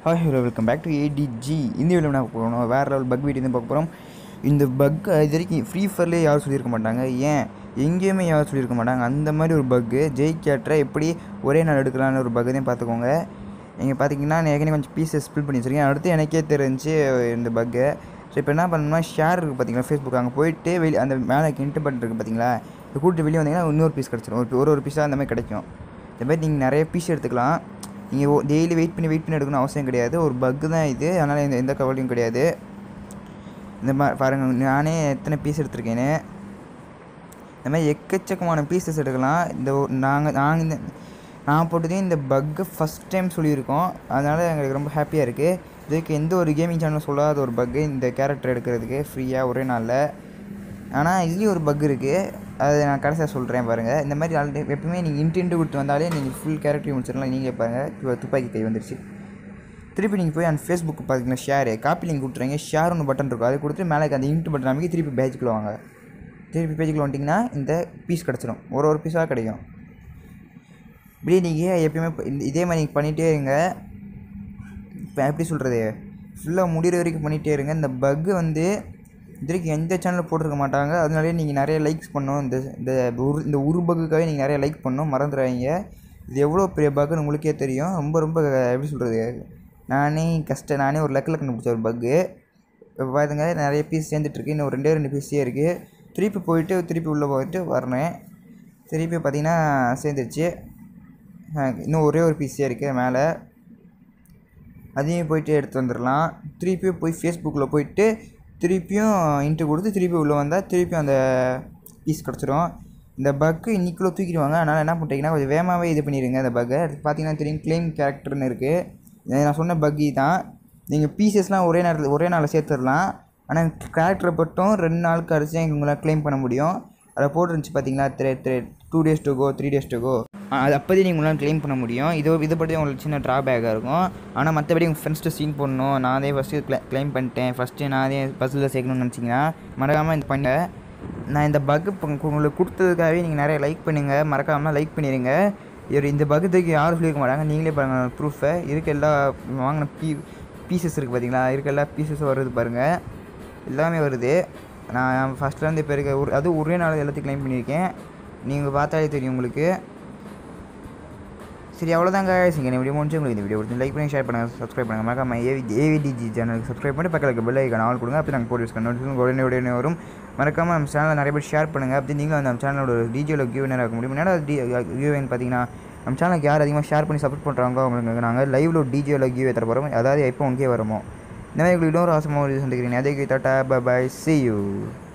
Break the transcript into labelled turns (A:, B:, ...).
A: hi hello welcome back to ADG இந்த video என்ன போகணும் வேறு லெவல் பக் வீடியோ தான் பார்க்க போகிறோம் இந்த பக் இது வரைக்கும் ஃப்ரீ ஃபயர்லேயே யாரும் சொல்லியிருக்க மாட்டாங்க ஏன் எங்கேயுமே யாரும் சொல்லியிருக்க மாட்டாங்க அந்த மாதிரி ஒரு பக்கு ஜெய் கேட்டரை எப்படி ஒரே நாள் எடுக்கலான்னு ஒரு பக்கு தான் பார்த்துக்கோங்க இங்கே பார்த்தீங்கன்னா நான் ஏற்கனவே கொஞ்சம் பீசஸ் ஸ்பில் பண்ணி வச்சுருக்கேன் அடுத்து எனக்கே தெரிஞ்சு இந்த பக்கு ஸோ இப்போ என்ன பண்ணணும்னா ஷேர் இருக்குது பார்த்தீங்களா ஃபேஸ்புக் அங்கே போயிட்டு வெளியே அந்த மேலே இன்ட்டு பட்டன் இருக்குது பார்த்தீங்களா இது கூட்டு வெளியே வந்தீங்கன்னா இன்னொரு பீஸ் கிடச்சிரும் ஒரு ஒரு ஒரு பீஸாக அந்த மாதிரி கிடைக்கும் இந்த மாதிரி நீங்கள் நிறைய பீஸ் எடுத்துக்கலாம் நீங்கள் டெய்லி வெயிட் பண்ணி வெயிட் பண்ணி எடுக்கணும் அவசியம் கிடையாது ஒரு பக்கு தான் இது அதனால் எந்த எந்த கவலையும் கிடையாது இந்த மாதிரி பாருங்கள் நானே எத்தனை பீஸ் எடுத்திருக்கேன்னு இந்த மாதிரி எக்கச்சக்கமான பீசஸ் எடுக்கலாம் இந்த நாங்கள் நாங்கள் இந்த நான் போட்டதே இந்த பக்கு ஃபஸ்ட் டைம் சொல்லியிருக்கோம் அதனால் எங்களுக்கு ரொம்ப ஹாப்பியாக இருக்குது இதுக்கு எந்த ஒரு கேமிங் சேனலும் சொல்லாத ஒரு பக்கு இந்த கேரக்டர் எடுக்கிறதுக்கு ஃப்ரீயாக ஒரே நாளில் ஆனால் இதுலேயும் ஒரு பக் இருக்குது அதை நான் கடைசியாக சொல்கிறேன் பாருங்கள் இந்த மாதிரி ஆல்ரெடி எப்பவுமே நீங்கள் இன்டென்ட்டு கொடுத்து வந்தாலே நீங்கள் ஃபுல் கேரக்டர் முடிச்சிடலாம் நீங்கள் பாருங்கள் துப்பாக்கி கை வந்துருச்சு திருப்பி நீங்கள் போய் அந்த ஃபேஸ்புக் பார்த்தீங்கன்னா ஷேரு காப்பி லிங்க் கொடுத்துறீங்க ஷேர் ஒன்று பட்டன் இருக்கும் அதை கொடுத்து மேலே அந்த இன்ட் பட்டன் அமைக்கி திருப்பி பேஜுக்குள்ள வாங்க திருப்பி பேஜுக்குள்ள வந்துட்டிங்கன்னா இந்த பீஸ் கிடச்சிரும் ஒரு ஒரு பீஸாக கிடைக்கும் இப்படியே நீங்கள் எப்பயுமே ப- இந்த- இதே மாதிரி நீங்கள் பண்ணிகிட்டே இருங்க இப்போ எப்படி சொல்கிறது ஃபுல்லாக முடிகிற வரைக்கும் பண்ணிகிட்டே இருங்க இந்த பக்கு வந்து இது வரைக்கும் எந்த சேனலில் போட்டிருக்க மாட்டாங்க அதனாலே நீங்கள் நிறைய லைக்ஸ் பண்ணணும் இந்த இந்த உரு இந்த ஒரு பக்குக்காகவே நீங்கள் நிறைய லைக் பண்ணணும் மறந்துடாதீங்க இது எவ்வளோ பெரிய பக்குன்னு உங்களுக்கே தெரியும் ரொம்ப ரொம்ப எப்படி சொல்கிறது நானே கஷ்டம் நானே ஒரு லக்கில் கண்டுபிடிச்ச ஒரு பக்கு இப்போ பாருங்க நிறைய பீஸ் சேர்ந்துட்டுருக்கு இன்னும் ஒரு ரெண்டே ரெண்டு பீஸே இருக்குது திருப்பி போயிட்டு திருப்பி உள்ளே போயிட்டு வரேன் திருப்பி பார்த்தீங்கன்னா சேர்ந்துருச்சு அஹ் இன்னும் ஒரே ஒரு பீஸே இருக்குது மேலே அதையும் போயிட்டு எடுத்து வந்துடலாம் திருப்பியும் போய் ஃபேஸ்புக்கில் போயிட்டு திருப்பியும் இன்ட்டு கொடுத்து திருப்பி உள்ளே வந்தால் திருப்பியும் அந்த பீஸ் கிடச்சிரும் இந்த பக்கு இன்றைக்குள்ளே தூக்கிடுவாங்க அதனால் என்ன பண்ணுறீங்கன்னா கொஞ்சம் வேகமாகவே இது பண்ணிடுங்க அந்த பக்கை பார்த்தீங்கன்னா தெரியும் க்ளைம் கேரக்டர்னு இருக்குது நான் சொன்ன பக்கி தான் நீங்கள் பீசஸ்லாம் ஒரே நேரத்தில் ஒரே நாளில் சேர்த்துடலாம் ஆனால் கேரக்டரை மட்டும் ரெண்டு நாள் கழிச்சு உங்களால் க்ளைம் பண்ண முடியும் அதை போட்டுருந்துச்சு பார்த்தீங்களா three three two days to go three days to go அது அப்போதே நீங்கள் உங்களால் க்ளைம் பண்ண முடியும் இது இது பற்றி உங்களுக்கு சின்ன ட்ராபேக்காக இருக்கும் ஆனால் மற்றபடி உங்கள் ஃப்ரெண்ட்ஸ்ட்டு சீன் போடணும் நான் அதே ஃபஸ்ட்டு க்ளை க்ளைம் பண்ணிட்டேன் ஃபஸ்ட்டு நான் அதே பஸ்ஸில் சேர்க்கணும்னு நினச்சிங்கன்னா மறக்காமல் இந்த பண்ண நான் இந்த பக்கு உங்களுக்கு கொடுத்ததுக்காகவே நீங்கள் நிறைய லைக் பண்ணுங்கள் மறக்காமல் லைக் பண்ணிடுங்க இவர் இந்த பக்கத்துக்கு யாரும் சொல்லியிருக்க மாட்டாங்க நீங்களே பாருங்கள் ப்ரூஃபை இருக்க எல்லா வாங்கின பீ பீசஸ் இருக்குது பார்த்தீங்களா இருக்க எல்லா பீசஸும் வருது பாருங்கள் எல்லாமே வருது நான் ஃபஸ்ட்லேருந்து இப்போ இருக்க ஒரு அது ஒரே நாள் எல்லாத்தையும் க்ளைம் பண்ணியிருக்கேன் நீங்கள் பார்த்தாலே தெரியும் உங்களுக்கு சரி அவ்வளோதாங்க சிங்க வீடியோ முடிஞ்சு உங்களுக்கு இந்த வீடியோ பிடிச்சி லைக் பண்ணி ஷேர் பண்ணுங்கள் சப்ஸ்கிரைப் பண்ணுங்கள் மறக்காம ஏவி ஏவிடிஜி சேனலுக்கு சப்ஸ்கிரைப் பண்ணி பக்கத்தில் பெல் ஐக்கான ஆள் கொடுங்க அப்படி நாங்கள் போட்டு யூஸ் பண்ணோம் உடனே உடனே வரும் மறக்காம நம்ம சேனலில் நிறைய பேர் ஷேர் பண்ணுங்கள் அப்படி நீங்களும் நம்ம சேனலோட டிஜியில் கியூவினர் இருக்க முடியும் என்னடா டி கியூவின் பார்த்தீங்கன்னா நம்ம சேனலுக்கு யார் அதிகமாக ஷேர் பண்ணி சப்போர்ட் பண்ணுறாங்க அவங்களுக்கு நாங்கள் லைவில் டிஜியில் கியூ தர போகிறோம் அதாவது எப்போ உங்களுக்கே வருமோ இந்த மாதிரி உங்களுக்கு இன்னொரு அவசரமாக ஒரு சந்திக்கிறீங்க அதே டாட்டா பை சி யூ